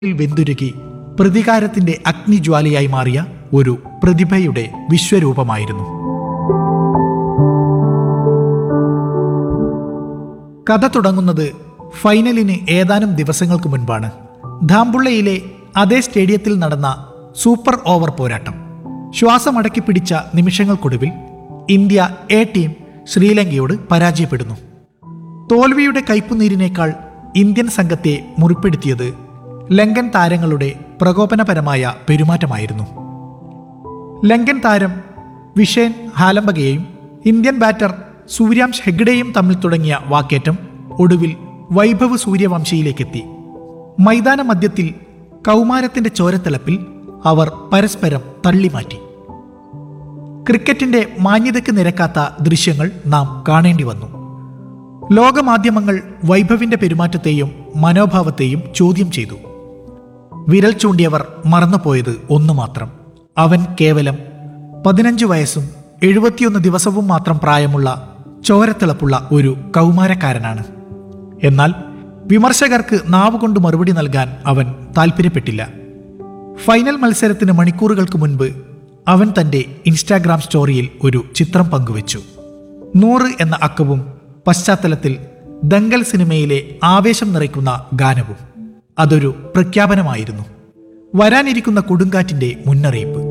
വെന്തുരുകി പ്രതികാരത്തിന്റെ അഗ്നിജ്വാലയായി മാറിയ ഒരു പ്രതിഭയുടെ വിശ്വരൂപമായിരുന്നു കഥ തുടങ്ങുന്നത് ഫൈനലിന് ഏതാനും ദിവസങ്ങൾക്ക് മുൻപാണ് ധാംബുള്ളയിലെ അതേ സ്റ്റേഡിയത്തിൽ നടന്ന സൂപ്പർ ഓവർ പോരാട്ടം ശ്വാസമടക്കി പിടിച്ച നിമിഷങ്ങൾക്കൊടുവിൽ ഇന്ത്യ എ ടീം ശ്രീലങ്കയോട് പരാജയപ്പെടുന്നു തോൽവിയുടെ കയ്പുനീരിനേക്കാൾ ഇന്ത്യൻ സംഘത്തെ മുറിപ്പെടുത്തിയത് ലങ്കൻ താരങ്ങളുടെ പ്രകോപനപരമായ പെരുമാറ്റമായിരുന്നു ലങ്കൻ താരം വിഷേൻ ഹാലംബകയെയും ഇന്ത്യൻ ബാറ്റർ സൂര്യാംശ് ഹെഗ്ഡെയും തമ്മിൽ തുടങ്ങിയ വാക്കേറ്റം ഒടുവിൽ വൈഭവ് സൂര്യവംശയിലേക്കെത്തി മൈതാന മധ്യത്തിൽ കൗമാരത്തിന്റെ ചോരത്തിളപ്പിൽ അവർ പരസ്പരം തള്ളിമാറ്റി ക്രിക്കറ്റിന്റെ മാന്യതയ്ക്ക് നിരക്കാത്ത ദൃശ്യങ്ങൾ നാം കാണേണ്ടി വന്നു ലോകമാധ്യമങ്ങൾ വൈഭവിന്റെ പെരുമാറ്റത്തെയും മനോഭാവത്തെയും ചോദ്യം ചെയ്തു വിരൽ ചൂണ്ടിയവർ മറന്നുപോയത് ഒന്നു മാത്രം അവൻ കേവലം പതിനഞ്ച് വയസ്സും എഴുപത്തിയൊന്ന് ദിവസവും മാത്രം പ്രായമുള്ള ചോരത്തിളപ്പുള്ള ഒരു കൗമാരക്കാരനാണ് എന്നാൽ വിമർശകർക്ക് നാവുകൊണ്ട് മറുപടി നൽകാൻ അവൻ താൽപ്പര്യപ്പെട്ടില്ല ഫൈനൽ മത്സരത്തിന് മണിക്കൂറുകൾക്ക് മുൻപ് അവൻ തന്റെ ഇൻസ്റ്റാഗ്രാം സ്റ്റോറിയിൽ ഒരു ചിത്രം പങ്കുവച്ചു നൂറ് എന്ന അക്കവും പശ്ചാത്തലത്തിൽ ദങ്കൽ സിനിമയിലെ ആവേശം നിറയ്ക്കുന്ന ഗാനവും അതൊരു പ്രഖ്യാപനമായിരുന്നു വരാനിരിക്കുന്ന കൊടുങ്കാറ്റിന്റെ മുന്നറിയിപ്പ്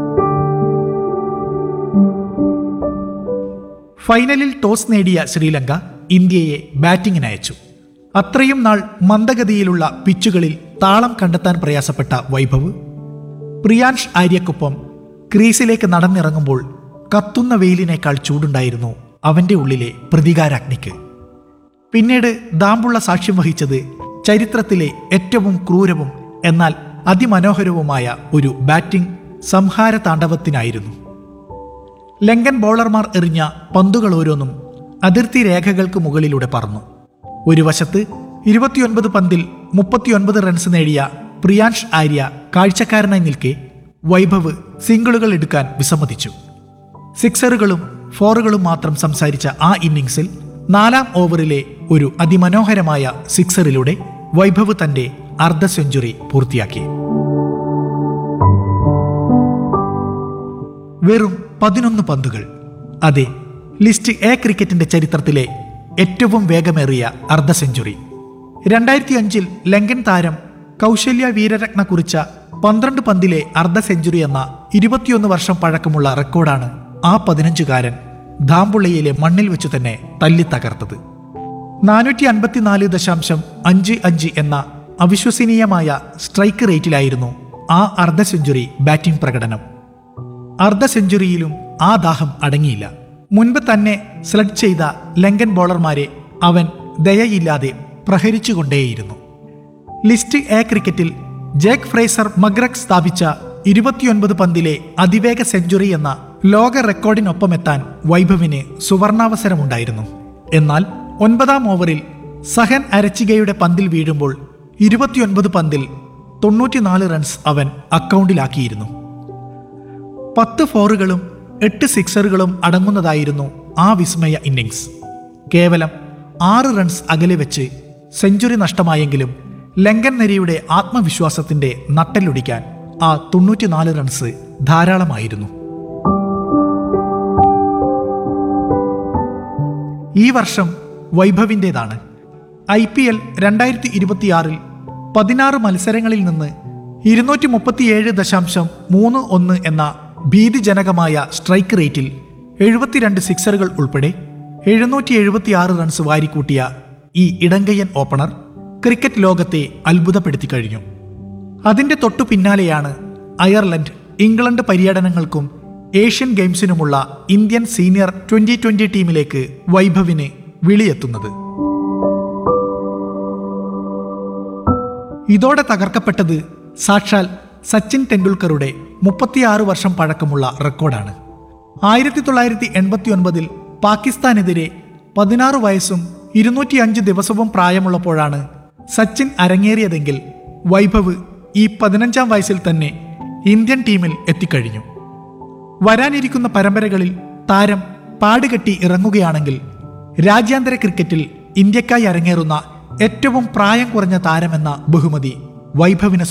ഫൈനലിൽ ടോസ് നേടിയ ശ്രീലങ്ക ഇന്ത്യയെ ബാറ്റിംഗിന് അയച്ചു അത്രയും നാൾ മന്ദഗതിയിലുള്ള പിച്ചുകളിൽ താളം കണ്ടെത്താൻ പ്രയാസപ്പെട്ട വൈഭവ് പ്രിയാൻഷ് ആര്യക്കൊപ്പം ക്രീസിലേക്ക് നടന്നിറങ്ങുമ്പോൾ കത്തുന്ന വെയിലിനേക്കാൾ ചൂടുണ്ടായിരുന്നു അവന്റെ ഉള്ളിലെ പ്രതികാരാഗ്നിക്ക് പിന്നീട് ദാമ്പുള്ള സാക്ഷ്യം വഹിച്ചത് ചരിത്രത്തിലെ ഏറ്റവും ക്രൂരവും എന്നാൽ അതിമനോഹരവുമായ ഒരു ബാറ്റിംഗ് സംഹാര താണ്ഡവത്തിനായിരുന്നു ലങ്കൻ ബൗളർമാർ എറിഞ്ഞ പന്തുകൾ ഓരോന്നും അതിർത്തി രേഖകൾക്ക് മുകളിലൂടെ പറന്നു ഒരു വശത്ത് ഇരുപത്തിയൊൻപത് പന്തിൽ മുപ്പത്തിയൊൻപത് റൺസ് നേടിയ പ്രിയാൻഷ് ആര്യ കാഴ്ചക്കാരനായി നിൽക്കെ വൈഭവ് സിംഗിളുകൾ എടുക്കാൻ വിസമ്മതിച്ചു സിക്സറുകളും ഫോറുകളും മാത്രം സംസാരിച്ച ആ ഇന്നിംഗ്സിൽ നാലാം ഓവറിലെ ഒരു അതിമനോഹരമായ സിക്സറിലൂടെ വൈഭവ് തന്റെ അർദ്ധ സെഞ്ചുറി പൂർത്തിയാക്കി വെറും പതിനൊന്ന് പന്തുകൾ അതെ ലിസ്റ്റ് എ ക്രിക്കറ്റിന്റെ ചരിത്രത്തിലെ ഏറ്റവും വേഗമേറിയ അർദ്ധ സെഞ്ചുറി രണ്ടായിരത്തി അഞ്ചിൽ ലങ്കൻ താരം കൗശല്യ വീരരത്ന കുറിച്ച പന്ത്രണ്ട് പന്തിലെ അർദ്ധ സെഞ്ചുറി എന്ന ഇരുപത്തിയൊന്ന് വർഷം പഴക്കമുള്ള റെക്കോർഡാണ് ആ പതിനഞ്ചുകാരൻ ധാമ്പുള്ളയിലെ മണ്ണിൽ വെച്ചു തന്നെ തല്ലി തകർത്തത് നാനൂറ്റി അൻപത്തിനാല് ദശാംശം അഞ്ച് അഞ്ച് എന്ന അവിശ്വസനീയമായ സ്ട്രൈക്ക് റേറ്റിലായിരുന്നു ആ അർദ്ധ സെഞ്ചുറി ബാറ്റിംഗ് പ്രകടനം അർദ്ധ സെഞ്ചുറിയിലും ആ ദാഹം അടങ്ങിയില്ല മുൻപ് തന്നെ സ്ലഡ് ചെയ്ത ലങ്കൻ ബോളർമാരെ അവൻ ദയയില്ലാതെ പ്രഹരിച്ചുകൊണ്ടേയിരുന്നു ലിസ്റ്റ് എ ക്രിക്കറ്റിൽ ജേക്ക് ഫ്രേസർ മഗ്രക് സ്ഥാപിച്ച ഇരുപത്തിയൊൻപത് പന്തിലെ അതിവേഗ സെഞ്ചുറി എന്ന ലോക റെക്കോർഡിനൊപ്പമെത്താൻ വൈഭവിന് സുവർണാവസരമുണ്ടായിരുന്നു എന്നാൽ ഒൻപതാം ഓവറിൽ സഹൻ അരച്ചികയുടെ പന്തിൽ വീഴുമ്പോൾ ഇരുപത്തിയൊൻപത് പന്തിൽ തൊണ്ണൂറ്റിനാല് റൺസ് അവൻ അക്കൗണ്ടിലാക്കിയിരുന്നു പത്ത് ഫോറുകളും എട്ട് സിക്സറുകളും അടങ്ങുന്നതായിരുന്നു ആ വിസ്മയ ഇന്നിംഗ്സ് കേവലം ആറ് റൺസ് അകലെ വെച്ച് സെഞ്ചുറി നഷ്ടമായെങ്കിലും ലങ്കൻ നരിയുടെ ആത്മവിശ്വാസത്തിന്റെ നട്ടലൊടിക്കാൻ ആ തൊണ്ണൂറ്റിനാല് റൺസ് ധാരാളമായിരുന്നു ഈ വർഷം വൈഭവിൻ്റെതാണ് ഐ പി എൽ രണ്ടായിരത്തി ഇരുപത്തിയാറിൽ പതിനാറ് മത്സരങ്ങളിൽ നിന്ന് ഇരുന്നൂറ്റി മുപ്പത്തിയേഴ് ദശാംശം മൂന്ന് ഒന്ന് എന്ന ഭീതിജനകമായ സ്ട്രൈക്ക് റേറ്റിൽ എഴുപത്തിരണ്ട് സിക്സറുകൾ ഉൾപ്പെടെ എഴുന്നൂറ്റി എഴുപത്തിയാറ് റൺസ് വാരിക്കൂട്ടിയ ഈ ഇടങ്കയ്യൻ ഓപ്പണർ ക്രിക്കറ്റ് ലോകത്തെ അത്ഭുതപ്പെടുത്തി കഴിഞ്ഞു അതിന്റെ തൊട്ടു പിന്നാലെയാണ് അയർലൻഡ് ഇംഗ്ലണ്ട് പര്യടനങ്ങൾക്കും ഏഷ്യൻ ഗെയിംസിനുമുള്ള ഇന്ത്യൻ സീനിയർ ട്വന്റി ട്വന്റി ടീമിലേക്ക് വൈഭവിന് വിളിയെത്തുന്നത് ഇതോടെ തകർക്കപ്പെട്ടത് സാക്ഷാൽ സച്ചിൻ ടെണ്ടുൽക്കറുടെ മുപ്പത്തിയാറ് വർഷം പഴക്കമുള്ള റെക്കോർഡാണ് ആയിരത്തി തൊള്ളായിരത്തി എൺപത്തി ഒൻപതിൽ പാകിസ്ഥാനെതിരെ പതിനാറ് വയസ്സും ഇരുന്നൂറ്റിയഞ്ച് ദിവസവും പ്രായമുള്ളപ്പോഴാണ് സച്ചിൻ അരങ്ങേറിയതെങ്കിൽ വൈഭവ് ഈ പതിനഞ്ചാം വയസ്സിൽ തന്നെ ഇന്ത്യൻ ടീമിൽ എത്തിക്കഴിഞ്ഞു വരാനിരിക്കുന്ന പരമ്പരകളിൽ താരം പാടുകെട്ടി ഇറങ്ങുകയാണെങ്കിൽ രാജ്യാന്തര ക്രിക്കറ്റിൽ ഇന്ത്യക്കായി അരങ്ങേറുന്ന ഏറ്റവും പ്രായം കുറഞ്ഞ താരമെന്ന ബഹുമതി വൈഭവിന്